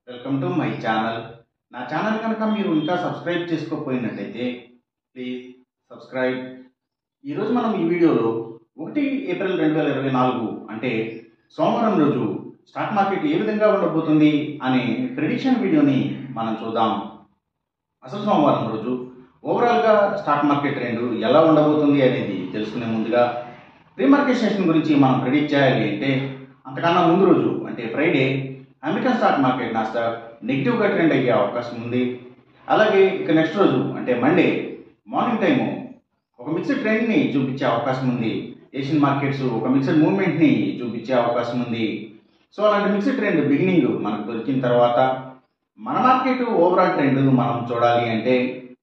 welcome to my channel నా channel కనుక మీరు ఇంకా సబ్స్క్రైబ్ చేసుకోకపోయినట్టయితే ప్లీజ్ సబ్స్క్రైబ్ ఈరోజు మనం ఈ వీడియోలో ఒకటి ఏప్రిల్ రెండు వేల ఇరవై నాలుగు అంటే సోమవారం రోజు స్టాక్ మార్కెట్ ఏ విధంగా ఉండబోతుంది అనే ప్రిడిక్షన్ వీడియోని మనం చూద్దాం అసలు సోమవారం రోజు ఓవరాల్గా స్టాక్ మార్కెట్ ట్రెండ్ ఎలా ఉండబోతుంది అనేది తెలుసుకునే ముందుగా ప్రీ మార్కెట్ సెషన్ గురించి మనం ప్రిడిక్ట్ చేయాలి అంటే అంతకన్నా ముందు రోజు అంటే Friday American stock market Nasdaq నెగిటివ్గా ట్రెండ్ అయ్యే అవకాశం ఉంది అలాగే ఇక నెక్స్ట్ రోజు అంటే మండే మార్నింగ్ టైము ఒక మిక్స్డ్ ట్రెండ్ని చూపించే అవకాశం ఉంది ఏషియన్ మార్కెట్స్ ఒక మిక్స్డ్ మూవ్మెంట్ని చూపించే అవకాశం ఉంది సో అలాంటి మిక్స్డ్ ట్రెండ్ బిగినింగ్ మనకు దొరికిన తర్వాత మన మార్కెట్ ఓవరాల్ ట్రెండ్ మనం చూడాలి అంటే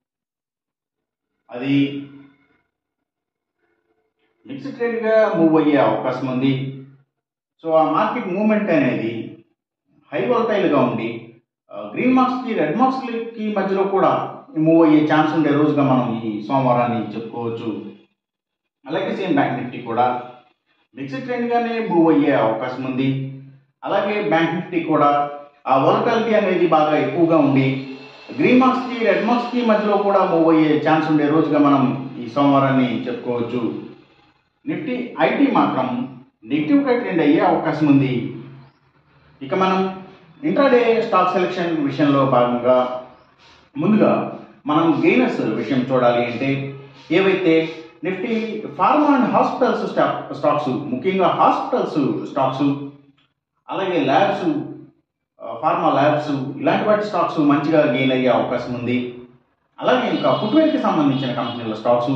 అది మిక్స్డ్ ట్రెండ్గా మూవ్ అయ్యే అవకాశం ఉంది సో ఆ మార్కెట్ మూవ్మెంట్ అనేది హై వోల్టైల్గా ఉండి గ్రీన్ మార్క్స్కి రెడ్ మార్క్స్కి మధ్యలో కూడా మూవ్ అయ్యే ఛాన్స్ ఉండే రోజుగా మనం ఈ సోమవారాన్ని చెప్పుకోవచ్చు అలాగే సేమ్ బ్యాంక్ నిఫ్టీ కూడా మిక్స్డ్ ట్రెండ్గానే మూవ్ అయ్యే అవకాశం ఉంది అలాగే బ్యాంక్ నిఫ్టీ కూడా ఆ వోలటాలిటీ అనేది బాగా ఎక్కువగా ఉండి గ్రీన్ మార్క్స్కి రెడ్ మార్క్స్కి మధ్యలో కూడా మూవ్ అయ్యే ఛాన్స్ ఉండే రోజుగా మనం ఈ సోమవారాన్ని చెప్పుకోవచ్చు నిఫ్టీ ఐటీ మాత్రం నెగిటివ్గా ట్రెండ్ అయ్యే అవకాశం ఉంది ఇక మనం ఇంట్రాడే స్టాక్ సెలెక్షన్ విషయంలో భాగంగా ముందుగా మనం గెయినర్స్ విషయం చూడాలి అంటే ఏవైతే Nifty pharma and hospitals stock stocks ముఖ్యంగా హాస్పిటల్స్ స్టాక్స్ అలాగే ల్యాబ్స్ ఫార్మా ల్యాబ్స్ ఇలాంటి వాటి స్టాక్స్ మంచిగా గెయిన్ అయ్యే అవకాశం ఉంది అలాగే ఇంకా ఫుట్వేర్కి సంబంధించిన కంపెనీల స్టాక్స్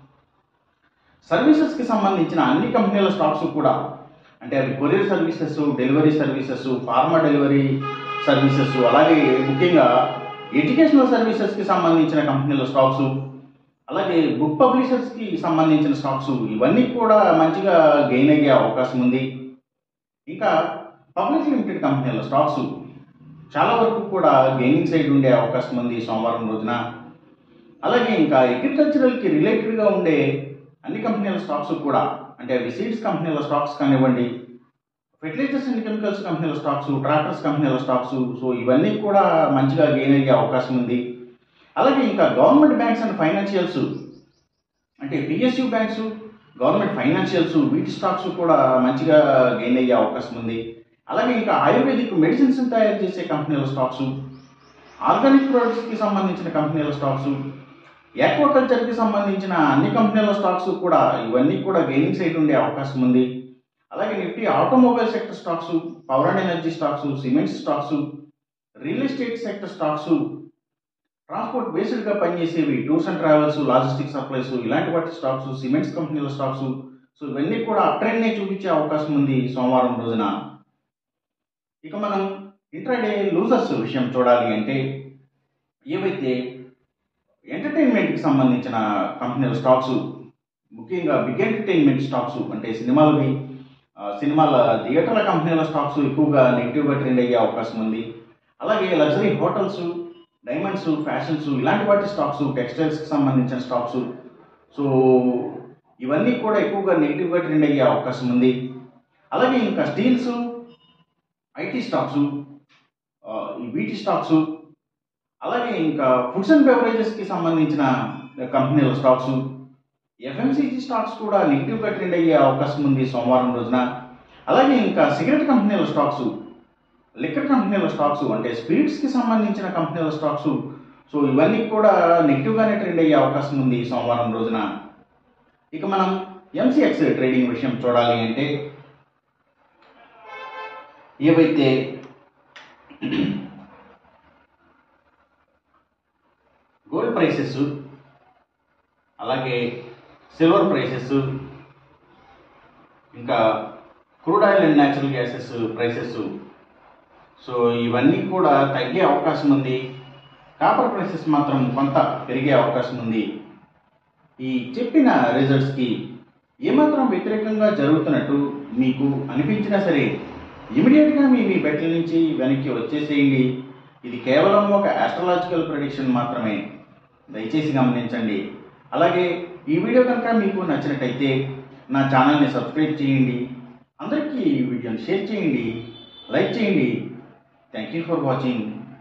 సర్వీసెస్కి సంబంధించిన అన్ని కంపెనీల స్టాక్స్ కూడా అంటే అవి courier services delivery services pharma delivery services అలాగే ముఖ్యంగా ఎడ్యుకేషనల్ సర్వీసెస్కి సంబంధించిన కంపెనీల స్టాక్స్ అలాగే బుక్ పబ్లిషర్స్కి సంబంధించిన స్టాక్స్ ఇవన్నీ కూడా మంచిగా గెయిన్ అయ్యే అవకాశం ఉంది ఇంకా పబ్లిక్ లిమిటెడ్ కంపెనీల స్టాక్స్ చాలా వరకు కూడా గెయినింగ్ సైడ్ ఉండే అవకాశం ఉంది సోమవారం రోజున అలాగే ఇంకా అగ్రికల్చరల్కి రిలేటెడ్గా ఉండే అన్ని కంపెనీల స్టాక్స్ కూడా అంటే అవి సీడ్స్ కంపెనీల స్టాక్స్ కానివ్వండి ఫెర్టిలైజర్స్ అండ్ కెమికల్స్ కంపెనీల స్టాక్స్ ట్రాక్టర్స్ కంపెనీల స్టాక్స్ సో ఇవన్నీ కూడా మంచిగా గెయిన్ అయ్యే అవకాశం ఉంది అలాగే ఇంకా గవర్నమెంట్ బ్యాంక్స్ అండ్ ఫైనాన్షియల్స్ అంటే పిఎస్యు బ్యాంక్స్ గవర్నమెంట్ ఫైనాన్షియల్స్ వీటి స్టాక్స్ కూడా మంచిగా గెయిన్ అయ్యే అవకాశం ఉంది అలాగే ఇంకా ఆయుర్వేదిక్ మెడిసిన్స్ తయారు చేసే కంపెనీల స్టాక్స్ ఆర్గానిక్ ప్రొడక్ట్స్కి సంబంధించిన కంపెనీల స్టాక్స్ యాక్వాకల్చర్కి సంబంధించిన అన్ని కంపెనీల స్టాక్స్ కూడా ఇవన్నీ కూడా గెయినింగ్ సైడ్ ఉండే అవకాశం ఉంది అలాగే Nifty automobile sector stocks power and energy stocks cements stocks real estate sector stocks transport బేస్డ్గా పనిచేసేవి tours and travels logistic supplies ఇలాంటి వాటి స్టాక్స్ సిమెంట్స్ కంపెనీల స్టాక్స్ సో ఇవన్నీ కూడా అప్ ట్రెండ్నే చూపించే అవకాశం ఉంది సోమవారం రోజున ఇక మనం ఇంట్రాడే లూజర్స్ విషయం చూడాలి అంటే ఏవైతే ఎంటర్టైన్మెంట్కి సంబంధించిన కంపెనీల స్టాక్స్ ముఖ్యంగా బిగ్ ఎంటర్టైన్మెంట్ స్టాక్స్ అంటే సినిమాలవి సినిమాల థియేటర్ల కంపెనీల స్టాక్స్ ఎక్కువగా నెగిటివ్గా ట్రెండ్ అయ్యే అవకాశం ఉంది అలాగే లగ్జరీ హోటల్స్ డైమండ్స్ ఫ్యాషన్స్ ఇలాంటి వాటి స్టాక్స్ టెక్స్టైల్స్కి సంబంధించిన స్టాక్స్ సో ఇవన్నీ కూడా ఎక్కువగా నెగిటివ్గా ట్రెండ్ అయ్యే అవకాశం ఉంది అలాగే ఇంకా స్టీల్స్ ఐటీ స్టాక్స్ ఈ వీటి స్టాక్స్ అలాగే ఇంకా ఫుడ్స్ అండ్ బెవరేజెస్కి సంబంధించిన కంపెనీల స్టాక్స్ ఎఫ్ఎంసీజీ స్టాక్స్ కూడా నెగిటివ్గా ట్రెండ్ అయ్యే అవకాశం ఉంది సోమవారం రోజున అలాగే ఇంకా సిగరెట్ కంపెనీల స్టాక్స్ లిక్కర్ కంపెనీల స్టాక్స్ అంటే స్పిరిట్స్కి సంబంధించిన కంపెనీల స్టాక్స్ సో ఇవన్నీ కూడా నెగిటివ్గానే ట్రెండ్ అయ్యే అవకాశం ఉంది సోమవారం రోజున ఇక మనం ఎంసీఎక్స్ ట్రేడింగ్ విషయం చూడాలి అంటే ఏవైతే గోల్డ్ ప్రైసెస్ అలాగే సిల్వర్ ప్రైసెస్ ఇంకా crude oil and natural gases prices so ఇవన్నీ కూడా తగ్గే అవకాశం ఉంది కాపర్ ప్రైసెస్ మాత్రం కొంత పెరిగే అవకాశం ఉంది ఈ చెప్పిన రిజల్ట్స్కి ఏమాత్రం వ్యతిరేకంగా జరుగుతున్నట్టు మీకు అనిపించినా సరే ఇమీడియట్గా మీ మీ బెట్ల నుంచి వెనక్కి వచ్చేసేయండి ఇది కేవలం ఒక ఆస్ట్రలాజికల్ ప్రెడిక్షన్ మాత్రమే దయచేసి గమనించండి అలాగే ఈ వీడియో కనుక మీకు నచ్చినట్టయితే నా ఛానల్ని సబ్స్క్రైబ్ చేయండి అందరికీ ఈ వీడియోని షేర్ చేయండి లైక్ చేయండి థ్యాంక్ యూ ఫర్ వాచింగ్